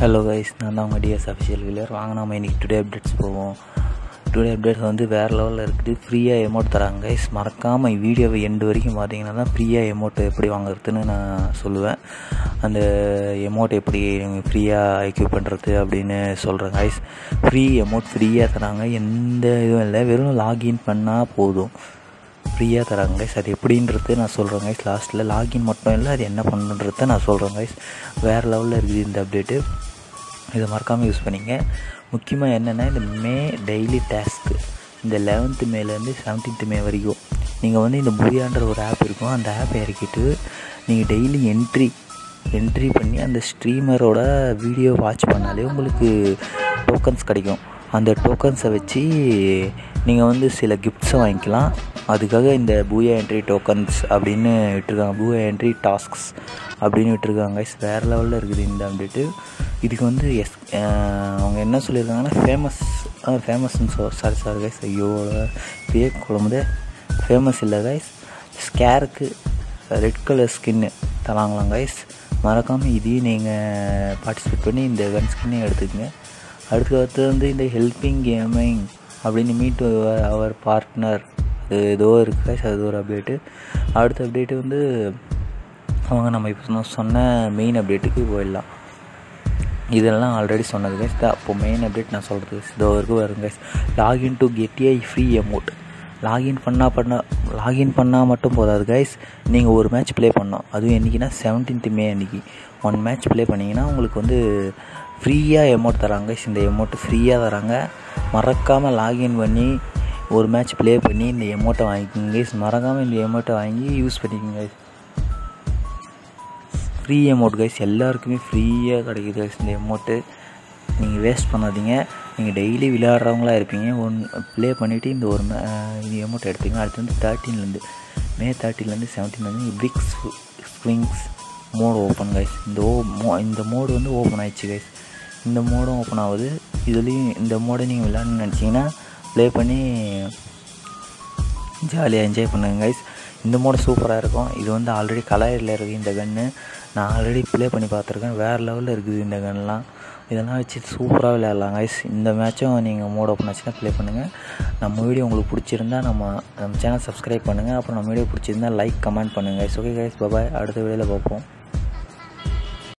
hello guys நான் தான் உங்கள் டிஎஸ் அஃபிஷியல் வீலர் வாங்க நம்ம இன்றைக்கி டுடே அப்டேட்ஸ் போவோம் டுடே அப்டேட்ஸ் வந்து வேறு லெவலில் இருக்குது ஃப்ரீயாக எமௌண்ட் தராங்க கைஸ் மறக்காமல் வீடியோவை எண்டு வரைக்கும் பார்த்தீங்கன்னா தான் ஃப்ரீயாக எமௌண்ட் எப்படி வாங்குறதுன்னு நான் சொல்லுவேன் அந்த எமௌண்ட் எப்படி ஃப்ரீயாக எக்யூப் பண்ணுறது அப்படின்னு சொல்கிறேன் கைஸ் ஃப்ரீ எமௌண்ட் ஃப்ரீயாக தராங்க எந்த இதுவும் இல்லை வெறும் லாகின் பண்ணால் போதும் ஃப்ரீயாக தராங்க கைஸ் அது எப்படின்றது நான் சொல்கிறேன் கைஸ் லாஸ்ட்டில் லாகின் மட்டும் இல்லை அது என்ன பண்ணுன்றதை நான் சொல்கிறேன் கைஸ் வேறு லெவலில் இருக்குது இந்த அப்டேட்டு இதை மறக்காமல் யூஸ் பண்ணிங்க முக்கியமாக என்னென்னா இந்த மே டெய்லி டாஸ்க்கு இந்த லெவன்த்து மேலேருந்து செவன்டீன்த்து மே வரைக்கும் நீங்கள் வந்து இந்த புரியான்ற ஒரு ஆப் இருக்கும் அந்த ஆப்பை இறக்கிட்டு நீங்கள் டெய்லி என்ட்ரி என்ட்ரி பண்ணி அந்த ஸ்ட்ரீமரோட வீடியோ வாட்ச் பண்ணாலே உங்களுக்கு டோக்கன்ஸ் கிடைக்கும் அந்த டோக்கன்ஸை வச்சு நீங்கள் வந்து சில கிஃப்ட்ஸை வாங்கிக்கலாம் அதுக்காக இந்த பூயா என்ட்ரி டோக்கன்ஸ் அப்படின்னு விட்டுருக்காங்க பூயா என்ட்ரி டாஸ்க்ஸ் அப்படின்னு விட்டுருக்காங்க கைஸ் வேறு லெவலில் இருக்குது இந்த அப்டேட்டு இதுக்கு வந்து எஸ் அவங்க என்ன சொல்லியிருக்காங்கன்னா ஃபேமஸ் ஃபேமஸ்ன்னு சொ சாரி சாரி கைஸ் ஐயோ பே குழம்புதே ஃபேமஸ் இல்லை கைஸ் ஸ்கேருக்கு ரெட் கலர் ஸ்கின்னு தராங்களாம் கைஸ் மறக்காமல் இதையும் நீங்கள் பார்ட்டிசிபேட் பண்ணி இந்த கன் ஸ்கின்னையும் எடுத்துக்கங்க அடுத்து அடுத்து வந்து இந்த ஹெல்பிங் கேமிங் அப்படின்னு மீட் அவர் பார்ட்னர் அது ஏதோ இருக்குது கைஸ் அது ஒரு அப்டேட்டு அடுத்த அப்டேட்டு வந்து அவங்க நம்ம இப்போ சொன்ன மெயின் அப்டேட்டுக்கு போயிடலாம் இதெல்லாம் ஆல்ரெடி சொன்னது கைஸ் தான் அப்போது மெயின் அப்டேட் நான் சொல்கிறது இதோ வரைக்கும் வரும் guys login to get a free amount login பண்ணால் பண்ணால் லாகின் பண்ணால் மட்டும் போதாது கைஸ் நீங்கள் ஒரு மேட்ச் ப்ளே பண்ணோம் அதுவும் என்றைக்கினா செவன்டீன்த் மே அன்றைக்கி ஒன் மேட்ச் ப்ளே பண்ணிங்கன்னா உங்களுக்கு வந்து ஃப்ரீயாக எமௌண்ட் தராங்க கைஸ் இந்த எமௌண்ட்டு ஃப்ரீயாக தராங்க மறக்காமல் லாகின் பண்ணி ஒரு மேட்ச் ப்ளே பண்ணி இந்த எமௌண்ட்டை வாங்கிக்கோங்க கைஸ் மறக்காமல் இந்த எமௌண்ட்டை வாங்கி யூஸ் பண்ணிக்கோங்க கைஸ் ஃப்ரீ அமௌண்ட் கைஸ் எல்லாருக்குமே ஃப்ரீயாக கிடைக்குது கைஸ் இந்த அமௌண்ட்டு நீங்கள் வேஸ்ட் பண்ணாதீங்க நீங்கள் டெய்லி விளையாடுறவங்களா இருப்பீங்க ஒன் ப்ளே பண்ணிவிட்டு இந்த ஒரு இந்த அமௌண்ட் எடுத்துங்க அடுத்து வந்து தேர்ட்டீன்லேருந்து மே தேர்ட்டின்லேருந்து செவன்டீன்லேருந்து fix swings mode open guys இந்த ஓ மோ இந்த மோடு வந்து ஓப்பன் ஆயிடுச்சு கைஸ் இந்த மோடும் ஓப்பன் ஆகுது இதுலேயும் இந்த மோடை நீங்கள் விளையாடணும்னு நினச்சிங்கன்னா ப்ளே பண்ணி ஜாலியாக என்ஜாய் பண்ணுங்க கைஸ் இந்த மோடு சூப்பராக இருக்கும் இது வந்து ஆல்ரெடி கலாயரில் இருக்குது இந்த கன்று நான் ஆல்ரெடி ப்ளே பண்ணி பார்த்துருக்கேன் வேறு லெவலில் இருக்குது இந்த கன்லாம் இதெல்லாம் வச்சு சூப்பராக விளையாடலாம் கைஸ் இந்த மேட்சும் நீங்கள் மோட் ஓப்பன் ஆச்சுன்னா ப்ளே பண்ணுங்கள் நம்ம வீடியோ உங்களுக்கு பிடிச்சிருந்தா நம்ம நம்ம சேனல் சப்ஸ்கிரைப் பண்ணுங்கள் அப்புறம் நம்ம வீடியோ பிடிச்சிருந்தா லைக் கமெண்ட் பண்ணுங்கள் கைஸ் ஓகே கைஸ் பாய் அடுத்த வீடியோவில் பார்ப்போம்